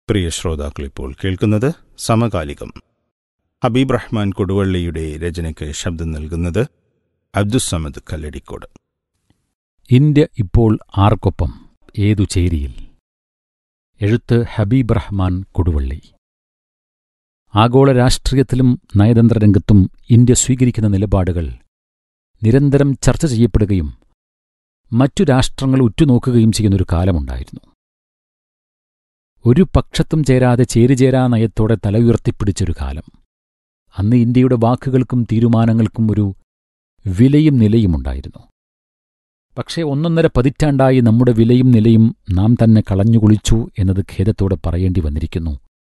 പ്രിയ ശ്രോതാക്കൾ ഇപ്പോൾ കേൾക്കുന്നത് സമകാലികം ഹബീബ് റഹ്മാൻ കൊടുവള്ളിയുടെ രചനയ്ക്ക് ശബ്ദം നൽകുന്നത് അബ്ദുസമദ് കല്ലടിക്കോട് ഇന്ത്യ ഇപ്പോൾ ആർക്കൊപ്പം ഏതു ചേരിയിൽ എഴുത്ത് ഹബീബ് റഹ്മാൻ കൊടുവള്ളി ആഗോള രാഷ്ട്രീയത്തിലും നയതന്ത്ര രംഗത്തും ഇന്ത്യ സ്വീകരിക്കുന്ന നിലപാടുകൾ നിരന്തരം ചർച്ച ചെയ്യപ്പെടുകയും മറ്റു രാഷ്ട്രങ്ങൾ ഉറ്റുനോക്കുകയും ചെയ്യുന്നൊരു കാലമുണ്ടായിരുന്നു ഒരു പക്ഷത്തും ചേരാതെ ചേരിചേരാ നയത്തോടെ തല ഉയർത്തിപ്പിടിച്ചൊരു കാലം അന്ന് ഇന്ത്യയുടെ വാക്കുകൾക്കും തീരുമാനങ്ങൾക്കും ഒരു വിലയും നിലയുമുണ്ടായിരുന്നു പക്ഷേ ഒന്നൊന്നര പതിറ്റാണ്ടായി നമ്മുടെ വിലയും നിലയും നാം തന്നെ കളഞ്ഞുകുളിച്ചു എന്നത് ഖേദത്തോടെ പറയേണ്ടി വന്നിരിക്കുന്നു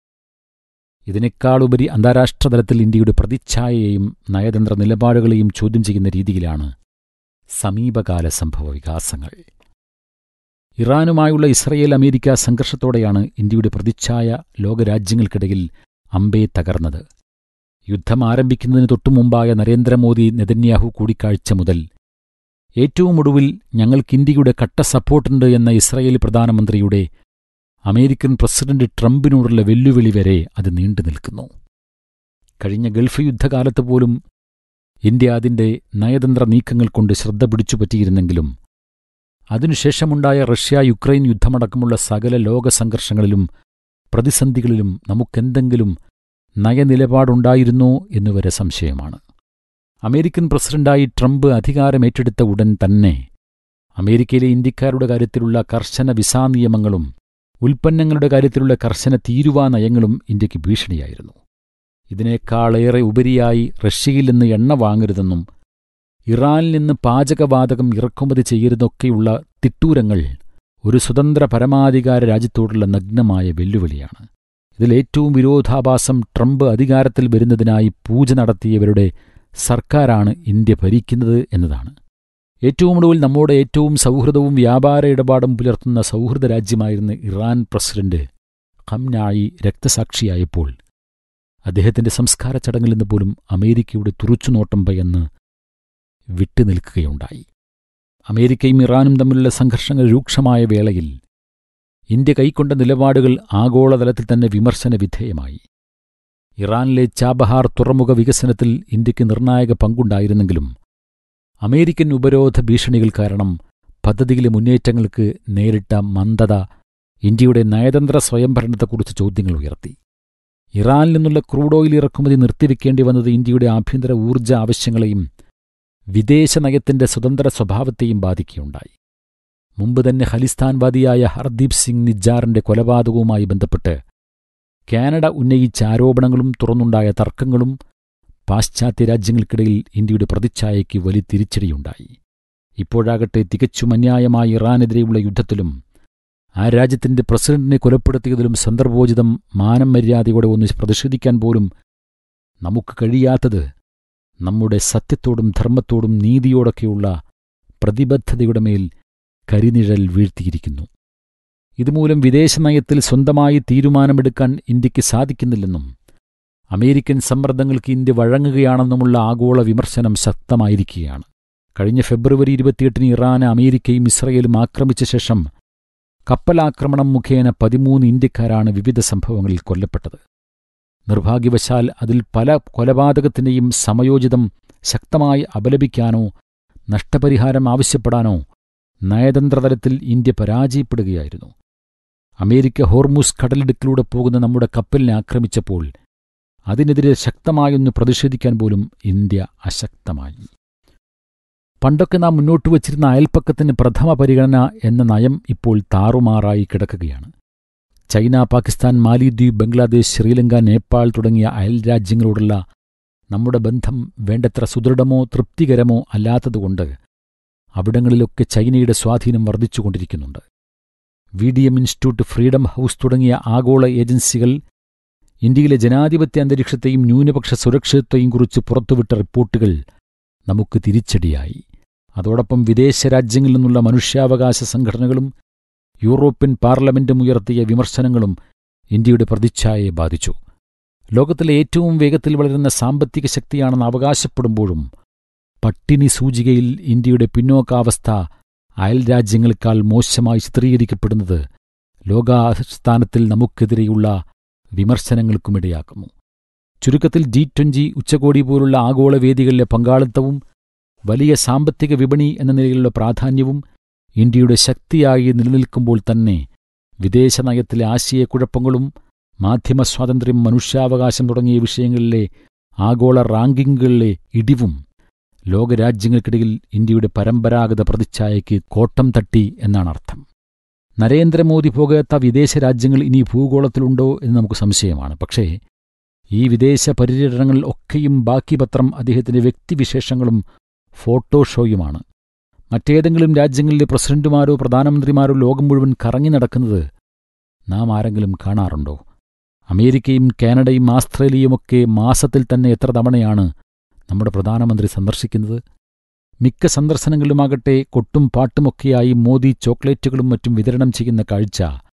ഇതിനേക്കാളുപരി അന്താരാഷ്ട്ര തലത്തിൽ ഇന്ത്യയുടെ പ്രതിച്ഛായയെയും നയതന്ത്ര നിലപാടുകളെയും ചോദ്യം ചെയ്യുന്ന രീതിയിലാണ് സമീപകാല സംഭവ വികാസങ്ങൾ ഇറാനുമായുള്ള ഇസ്രയേൽ അമേരിക്ക സംഘർഷത്തോടെയാണ് ഇന്ത്യയുടെ പ്രതിച്ഛായ ലോകരാജ്യങ്ങൾക്കിടയിൽ അമ്പേ തകർന്നത് യുദ്ധം ആരംഭിക്കുന്നതിന് തൊട്ടുമുമ്പായ നരേന്ദ്രമോദി നെതന്യാഹു കൂടിക്കാഴ്ച മുതൽ ഏറ്റവും ഒടുവിൽ ഞങ്ങൾക്ക് ഇന്ത്യയുടെ കട്ട സപ്പോർട്ടുണ്ട് എന്ന ഇസ്രയേൽ പ്രധാനമന്ത്രിയുടെ അമേരിക്കൻ പ്രസിഡന്റ് ട്രംപിനോടുള്ള വെല്ലുവിളി വരെ അത് നീണ്ടു നിൽക്കുന്നു കഴിഞ്ഞ ഗൾഫ് യുദ്ധകാലത്ത് പോലും ഇന്ത്യ അതിന്റെ നയതന്ത്ര നീക്കങ്ങൾ കൊണ്ട് ശ്രദ്ധ പിടിച്ചുപറ്റിയിരുന്നെങ്കിലും അതിനുശേഷമുണ്ടായ റഷ്യ യുക്രൈൻ യുദ്ധമടക്കമുള്ള സകല ലോക സംഘർഷങ്ങളിലും പ്രതിസന്ധികളിലും നമുക്കെന്തെങ്കിലും നയനിലപാടുണ്ടായിരുന്നോ എന്നുവരെ സംശയമാണ് അമേരിക്കൻ പ്രസിഡന്റായി ട്രംപ് അധികാരമേറ്റെടുത്ത ഉടൻ തന്നെ അമേരിക്കയിലെ ഇന്ത്യക്കാരുടെ കാര്യത്തിലുള്ള കർശന വിസാ നിയമങ്ങളും ഉൽപ്പന്നങ്ങളുടെ കാര്യത്തിലുള്ള കർശന തീരുവാ നയങ്ങളും ഇന്ത്യക്ക് ഭീഷണിയായിരുന്നു ഇതിനേക്കാളേറെ ഉപരിയായി റഷ്യയിൽ നിന്ന് എണ്ണ വാങ്ങരുതെന്നും ഇറാനിൽ നിന്ന് പാചകവാതകം ഇറക്കുമതി ചെയ്യരുതൊക്കെയുള്ള തിട്ടൂരങ്ങൾ ഒരു സ്വതന്ത്ര പരമാധികാര രാജ്യത്തോടുള്ള നഗ്നമായ വെല്ലുവിളിയാണ് ഇതിലേറ്റവും വിരോധാഭാസം ട്രംപ് അധികാരത്തിൽ വരുന്നതിനായി പൂജ നടത്തിയവരുടെ സർക്കാരാണ് ഇന്ത്യ ഭരിക്കുന്നത് എന്നതാണ് ഏറ്റവും ഒടുവിൽ നമ്മുടെ ഏറ്റവും സൗഹൃദവും വ്യാപാര ഇടപാടും പുലർത്തുന്ന സൗഹൃദ രാജ്യമായിരുന്ന ഇറാൻ പ്രസിഡന്റ് ഖംനായി രക്തസാക്ഷിയായപ്പോൾ അദ്ദേഹത്തിന്റെ സംസ്കാര ചടങ്ങിൽ നിന്ന് പോലും അമേരിക്കയുടെ തുറച്ചുനോട്ടം ഭയന്ന് വിട്ടുനിൽക്കുകയുണ്ടായി അമേരിക്കയും ഇറാനും തമ്മിലുള്ള സംഘർഷങ്ങൾ രൂക്ഷമായ വേളയിൽ ഇന്ത്യ കൈക്കൊണ്ട നിലപാടുകൾ ആഗോളതലത്തിൽ തന്നെ വിമർശന വിധേയമായി ഇറാനിലെ ചാബഹാർ തുറമുഖ വികസനത്തിൽ ഇന്ത്യക്ക് നിർണായക പങ്കുണ്ടായിരുന്നെങ്കിലും അമേരിക്കൻ ഉപരോധ ഭീഷണികൾ കാരണം പദ്ധതിയിലെ മുന്നേറ്റങ്ങൾക്ക് നേരിട്ട മന്ദത ഇന്ത്യയുടെ നയതന്ത്ര സ്വയംഭരണത്തെക്കുറിച്ച് ചോദ്യങ്ങൾ ഉയർത്തി ഇറാനിൽ നിന്നുള്ള ക്രൂഡ് ഓയിൽ ഇറക്കുമതി നിർത്തിവെക്കേണ്ടി വന്നത് ഇന്ത്യയുടെ ആഭ്യന്തര ഊർജ്ജ ആവശ്യങ്ങളെയും വിദേശ നയത്തിന്റെ സ്വതന്ത്ര സ്വഭാവത്തെയും ബാധിക്കുകയുണ്ടായി മുമ്പ് തന്നെ ഖലിസ്ഥാൻവാദിയായ ഹർദീപ് സിംഗ് നിജാറിന്റെ കൊലപാതകവുമായി ബന്ധപ്പെട്ട് കാനഡ ഉന്നയിച്ച ആരോപണങ്ങളും തുറന്നുണ്ടായ തർക്കങ്ങളും പാശ്ചാത്യ രാജ്യങ്ങൾക്കിടയിൽ ഇന്ത്യയുടെ പ്രതിച്ഛായയ്ക്ക് വലിയ തിരിച്ചടിയുണ്ടായി ഇപ്പോഴാകട്ടെ തികച്ചും അന്യായമായ ഇറാനെതിരെയുള്ള യുദ്ധത്തിലും ആ രാജ്യത്തിന്റെ പ്രസിഡന്റിനെ കൊലപ്പെടുത്തിയതിലും സന്ദർഭോചിതം മാനം മര്യാദയോടെ ഒന്ന് പ്രതിഷേധിക്കാൻ പോലും നമുക്ക് കഴിയാത്തത് നമ്മുടെ സത്യത്തോടും ധർമ്മത്തോടും നീതിയോടൊക്കെയുള്ള പ്രതിബദ്ധതയുടെ മേൽ കരിനിഴൽ വീഴ്ത്തിയിരിക്കുന്നു ഇതുമൂലം വിദേശനയത്തിൽ സ്വന്തമായി തീരുമാനമെടുക്കാൻ ഇന്ത്യക്ക് സാധിക്കുന്നില്ലെന്നും അമേരിക്കൻ സമ്മർദ്ദങ്ങൾക്ക് ഇന്ത്യ വഴങ്ങുകയാണെന്നുമുള്ള ആഗോള വിമർശനം ശക്തമായിരിക്കുകയാണ് കഴിഞ്ഞ ഫെബ്രുവരി ഇരുപത്തിയെട്ടിന് ഇറാന് അമേരിക്കയും ഇസ്രയേലും ആക്രമിച്ച ശേഷം കപ്പലാക്രമണം മുഖേന പതിമൂന്ന് ഇന്ത്യക്കാരാണ് വിവിധ സംഭവങ്ങളിൽ കൊല്ലപ്പെട്ടത് നിർഭാഗ്യവശാൽ അതിൽ പല കൊലപാതകത്തിനെയും സമയോചിതം ശക്തമായി അപലപിക്കാനോ നഷ്ടപരിഹാരം ആവശ്യപ്പെടാനോ നയതന്ത്രതലത്തിൽ ഇന്ത്യ പരാജയപ്പെടുകയായിരുന്നു അമേരിക്ക ഹോർമൂസ് കടലിടുക്കിലൂടെ പോകുന്ന നമ്മുടെ കപ്പലിനെ ആക്രമിച്ചപ്പോൾ അതിനെതിരെ ശക്തമായൊന്ന് പ്രതിഷേധിക്കാൻ പോലും ഇന്ത്യ അശക്തമായി പണ്ടൊക്കെ നാം മുന്നോട്ട് വച്ചിരുന്ന അയൽപ്പക്കത്തിന് പ്രഥമ പരിഗണന എന്ന നയം ഇപ്പോൾ താറുമാറായി കിടക്കുകയാണ് ചൈന പാകിസ്ഥാൻ മാലിദ്വീപ് ബംഗ്ലാദേശ് ശ്രീലങ്ക നേപ്പാൾ തുടങ്ങിയ അയൽ രാജ്യങ്ങളോടുള്ള നമ്മുടെ ബന്ധം വേണ്ടത്ര സുദൃഢമോ തൃപ്തികരമോ അല്ലാത്തതുകൊണ്ട് അവിടങ്ങളിലൊക്കെ ചൈനയുടെ സ്വാധീനം വർദ്ധിച്ചുകൊണ്ടിരിക്കുന്നുണ്ട് V D M institute freedom house തുടങ്ങിയ ആഗോള ഏജൻസികൾ ഇന്ത്യയിലെ ജനാധിപത്യ അന്തരീക്ഷത്തെയും ന്യൂനപക്ഷ സുരക്ഷിതത്വയും കുറിച്ച് പുറത്തുവിട്ട റിപ്പോർട്ടുകൾ നമുക്ക് തിരിച്ചടിയായി അതോടൊപ്പം വിദേശ രാജ്യങ്ങളിൽ നിന്നുള്ള മനുഷ്യാവകാശ സംഘടനകളും യൂറോപ്യൻ പാർലമെന്റും ഉയർത്തിയ വിമർശനങ്ങളും ഇന്ത്യയുടെ പ്രതിച്ഛായയെ ബാധിച്ചു ലോകത്തിലെ ഏറ്റവും വേഗത്തിൽ വളരുന്ന സാമ്പത്തിക ശക്തിയാണെന്ന് അവകാശപ്പെടുമ്പോഴും പട്ടിണി സൂചികയിൽ ഇന്ത്യയുടെ പിന്നോക്കാവസ്ഥ അയൽ രാജ്യങ്ങളെക്കാൾ മോശമായി ചിത്രീകരിക്കപ്പെടുന്നത് ലോകാസ്ഥാനത്തിൽ നമുക്കെതിരെയുള്ള വിമർശനങ്ങൾക്കുമിടയാക്കുന്നു ചുരുക്കത്തിൽ ജി ട്വന്റി ഉച്ചകോടി പോലുള്ള ആഗോള വേദികളിലെ പങ്കാളിത്തവും വലിയ സാമ്പത്തിക വിപണി എന്ന നിലയിലുള്ള പ്രാധാന്യവും ഇന്ത്യയുടെ ശക്തിയായി നിലനിൽക്കുമ്പോൾ തന്നെ വിദേശ നയത്തിലെ ആശയക്കുഴപ്പങ്ങളും മാധ്യമസ്വാതന്ത്ര്യം മനുഷ്യാവകാശം തുടങ്ങിയ വിഷയങ്ങളിലെ ആഗോള റാങ്കിങ്ങുകളിലെ ഇടിവും ലോകരാജ്യങ്ങൾക്കിടയിൽ ഇന്ത്യയുടെ പരമ്പരാഗത പ്രതിച്ഛായയ്ക്ക് കോട്ടം തട്ടി എന്നാണ് അർത്ഥം നരേന്ദ്രമോദി പോകാത്ത വിദേശ രാജ്യങ്ങൾ ഇനി ഭൂഗോളത്തിലുണ്ടോ എന്ന് നമുക്ക് സംശയമാണ് പക്ഷേ ഈ വിദേശ പര്യടനങ്ങൾ ഒക്കെയും ബാക്കി പത്രം അദ്ദേഹത്തിന്റെ വ്യക്തിവിശേഷങ്ങളും ഫോട്ടോ ഷോയുമാണ് മറ്റേതെങ്കിലും രാജ്യങ്ങളിലെ പ്രസിഡന്റുമാരോ പ്രധാനമന്ത്രിമാരോ ലോകം മുഴുവൻ കറങ്ങി നടക്കുന്നത് നാം ആരെങ്കിലും കാണാറുണ്ടോ അമേരിക്കയും കാനഡയും ആസ്ട്രേലിയയുമൊക്കെ മാസത്തിൽ തന്നെ എത്ര തവണയാണ് നമ്മുടെ പ്രധാനമന്ത്രി സന്ദർശിക്കുന്നത് മിക്ക സന്ദർശനങ്ങളിലുമാകട്ടെ കൊട്ടും പാട്ടുമൊക്കെയായി മോദി ചോക്ലേറ്റുകളും മറ്റും വിതരണം ചെയ്യുന്ന കാഴ്ച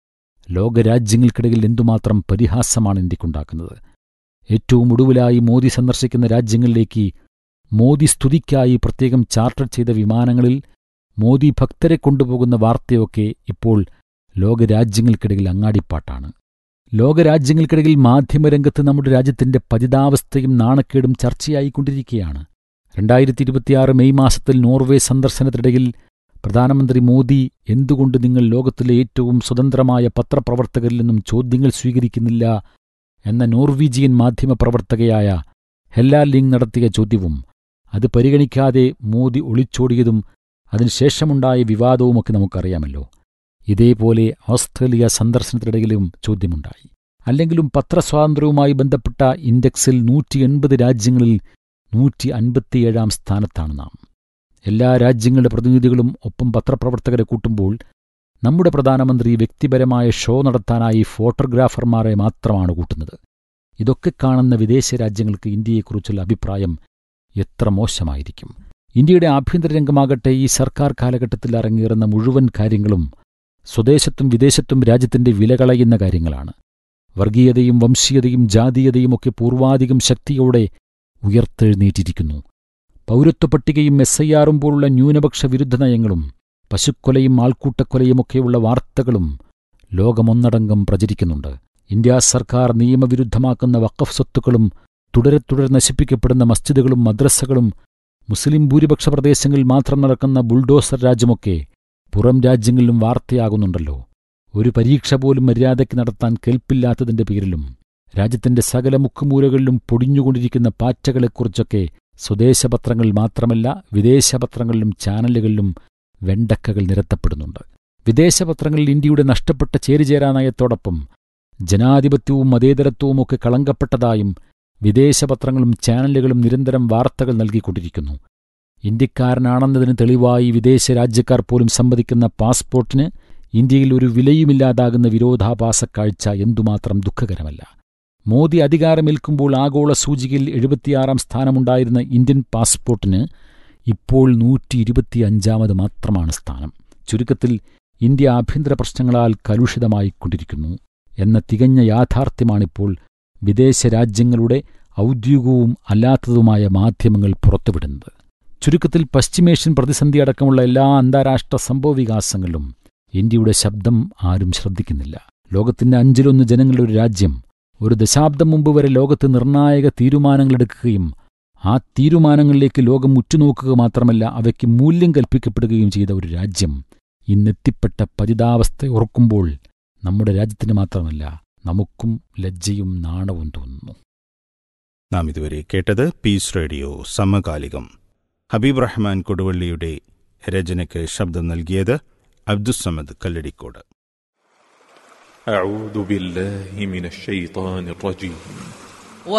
ലോകരാജ്യങ്ങൾക്കിടയിൽ എന്തുമാത്രം പരിഹാസമാണ് ഇന്ത്യക്കുണ്ടാക്കുന്നത് ഏറ്റവും ഒടുവിലായി മോദി സന്ദർശിക്കുന്ന രാജ്യങ്ങളിലേക്ക് മോദി സ്തുതിക്കായി പ്രത്യേകം ചാർട്ടർ ചെയ്ത വിമാനങ്ങളിൽ മോദി ഭക്തരെ കൊണ്ടുപോകുന്ന വാർത്തയൊക്കെ ഇപ്പോൾ ലോകരാജ്യങ്ങൾക്കിടയിൽ അങ്ങാടിപ്പാട്ടാണ് ലോകരാജ്യങ്ങൾക്കിടയിൽ മാധ്യമരംഗത്ത് നമ്മുടെ രാജ്യത്തിന്റെ പതിതാവസ്ഥയും നാണക്കേടും ചർച്ചയായിക്കൊണ്ടിരിക്കുകയാണ് രണ്ടായിരത്തി ഇരുപത്തിയാറ് മെയ് മാസത്തിൽ നോർവേ സന്ദർശനത്തിനിടയിൽ പ്രധാനമന്ത്രി മോദി എന്തുകൊണ്ട് നിങ്ങൾ ലോകത്തിലെ ഏറ്റവും സ്വതന്ത്രമായ പത്രപ്രവർത്തകരിൽ നിന്നും ചോദ്യങ്ങൾ സ്വീകരിക്കുന്നില്ല എന്ന നോർവീജിയൻ മാധ്യമപ്രവർത്തകയായ ഹെല്ല ലിങ് നടത്തിയ ചോദ്യവും അത് പരിഗണിക്കാതെ മോദി ഒളിച്ചോടിയതും അതിനുശേഷമുണ്ടായ വിവാദവുമൊക്കെ നമുക്കറിയാമല്ലോ ഇതേപോലെ ഓസ്ട്രേലിയ സന്ദർശനത്തിനിടയിലും ചോദ്യമുണ്ടായി അല്ലെങ്കിലും പത്രസ്വാതന്ത്ര്യവുമായി ബന്ധപ്പെട്ട ഇൻഡെക്സിൽ നൂറ്റി എൺപത് രാജ്യങ്ങളിൽ നൂറ്റി അൻപത്തിയേഴാം സ്ഥാനത്താണ് നാം എല്ലാ രാജ്യങ്ങളുടെ പ്രതിനിധികളും ഒപ്പം പത്രപ്രവർത്തകരെ കൂട്ടുമ്പോൾ നമ്മുടെ പ്രധാനമന്ത്രി വ്യക്തിപരമായ ഷോ നടത്താനായി ഫോട്ടോഗ്രാഫർമാരെ മാത്രമാണ് കൂട്ടുന്നത് ഇതൊക്കെ കാണുന്ന വിദേശ രാജ്യങ്ങൾക്ക് ഇന്ത്യയെക്കുറിച്ചുള്ള അഭിപ്രായം എത്ര മോശമായിരിക്കും ഇന്ത്യയുടെ ആഭ്യന്തര രംഗമാകട്ടെ ഈ സർക്കാർ കാലഘട്ടത്തിൽ അരങ്ങേറുന്ന മുഴുവൻ കാര്യങ്ങളും സ്വദേശത്തും വിദേശത്തും രാജ്യത്തിന്റെ വിലകളയുന്ന കാര്യങ്ങളാണ് വർഗീയതയും വംശീയതയും ജാതീയതയും ഒക്കെ പൂർവാധികം ശക്തിയോടെ ഉയർത്തെഴുന്നേറ്റിരിക്കുന്നു പൗരത്വ പട്ടികയും എസ് ഐ ആറും പോലുള്ള ന്യൂനപക്ഷ വിരുദ്ധ നയങ്ങളും പശുക്കൊലയും ആൾക്കൂട്ടക്കൊലയുമൊക്കെയുള്ള വാർത്തകളും ലോകമൊന്നടങ്കം പ്രചരിക്കുന്നുണ്ട് ഇന്ത്യ സർക്കാർ നിയമവിരുദ്ധമാക്കുന്ന വഖഫ് സ്വത്തുക്കളും തുടരെ തുടരെ നശിപ്പിക്കപ്പെടുന്ന മസ്ജിദുകളും മദ്രസകളും മുസ്ലിം ഭൂരിപക്ഷ പ്രദേശങ്ങളിൽ മാത്രം നടക്കുന്ന ബുൾഡോസർ രാജ്യമൊക്കെ പുറം രാജ്യങ്ങളിലും വാർത്തയാകുന്നുണ്ടല്ലോ ഒരു പരീക്ഷ പോലും മര്യാദയ്ക്ക് നടത്താൻ കെൽപ്പില്ലാത്തതിന്റെ പേരിലും രാജ്യത്തിന്റെ സകല മുക്കുമൂലകളിലും പൊടിഞ്ഞുകൊണ്ടിരിക്കുന്ന പാറ്റകളെക്കുറിച്ചൊക്കെ സ്വദേശപത്രങ്ങളിൽ മാത്രമല്ല വിദേശപത്രങ്ങളിലും ചാനലുകളിലും വെണ്ടക്കകൾ നിരത്തപ്പെടുന്നുണ്ട് വിദേശപത്രങ്ങളിൽ ഇന്ത്യയുടെ നഷ്ടപ്പെട്ട ചേരിചേരാ നയത്തോടൊപ്പം ജനാധിപത്യവും മതേതരത്വവുമൊക്കെ കളങ്കപ്പെട്ടതായും വിദേശപത്രങ്ങളും ചാനലുകളും നിരന്തരം വാർത്തകൾ നൽകിക്കൊണ്ടിരിക്കുന്നു ഇന്ത്യക്കാരനാണെന്നതിന് തെളിവായി വിദേശ രാജ്യക്കാർ പോലും സമ്മതിക്കുന്ന പാസ്പോർട്ടിന് ഇന്ത്യയിൽ ഒരു വിലയുമില്ലാതാകുന്ന വിരോധാഭാസ കാഴ്ച എന്തുമാത്രം ദുഃഖകരമല്ല മോദി അധികാരമേൽക്കുമ്പോൾ ആഗോള സൂചികയിൽ എഴുപത്തിയാറാം സ്ഥാനമുണ്ടായിരുന്ന ഇന്ത്യൻ പാസ്പോർട്ടിന് ഇപ്പോൾ നൂറ്റി ഇരുപത്തിയഞ്ചാമത് മാത്രമാണ് സ്ഥാനം ചുരുക്കത്തിൽ ഇന്ത്യ ആഭ്യന്തര പ്രശ്നങ്ങളാൽ കലുഷിതമായിക്കൊണ്ടിരിക്കുന്നു എന്ന തികഞ്ഞ യാഥാർത്ഥ്യമാണിപ്പോൾ വിദേശ രാജ്യങ്ങളുടെ ഔദ്യോഗികവും അല്ലാത്തതുമായ മാധ്യമങ്ങൾ പുറത്തുവിടുന്നത് ചുരുക്കത്തിൽ പശ്ചിമേഷ്യൻ പ്രതിസന്ധി അടക്കമുള്ള എല്ലാ അന്താരാഷ്ട്ര സംഭവവികാസങ്ങളിലും ഇന്ത്യയുടെ ശബ്ദം ആരും ശ്രദ്ധിക്കുന്നില്ല ലോകത്തിന്റെ അഞ്ചിലൊന്ന് ജനങ്ങളുടെ ഒരു രാജ്യം ഒരു ദശാബ്ദം മുമ്പ് വരെ ലോകത്ത് നിർണായക തീരുമാനങ്ങളെടുക്കുകയും ആ തീരുമാനങ്ങളിലേക്ക് ലോകം ഉറ്റുനോക്കുക മാത്രമല്ല അവയ്ക്ക് മൂല്യം കൽപ്പിക്കപ്പെടുകയും ചെയ്ത ഒരു രാജ്യം ഇന്നെത്തിപ്പെട്ട പതിതാവസ്ഥ ഓർക്കുമ്പോൾ നമ്മുടെ രാജ്യത്തിന് മാത്രമല്ല നമുക്കും ലജ്ജയും നാണവും തോന്നുന്നു നാം ഇതുവരെ കേട്ടത് പീസ് റേഡിയോ സമകാലികം ഹബീബ് റഹ്മാൻ കൊടുവള്ളിയുടെ രചനയ്ക്ക് ശബ്ദം നൽകിയത് അബ്ദുസമദ് കല്ലടിക്കോട് أعوذ بالله من الشيطان الرجيم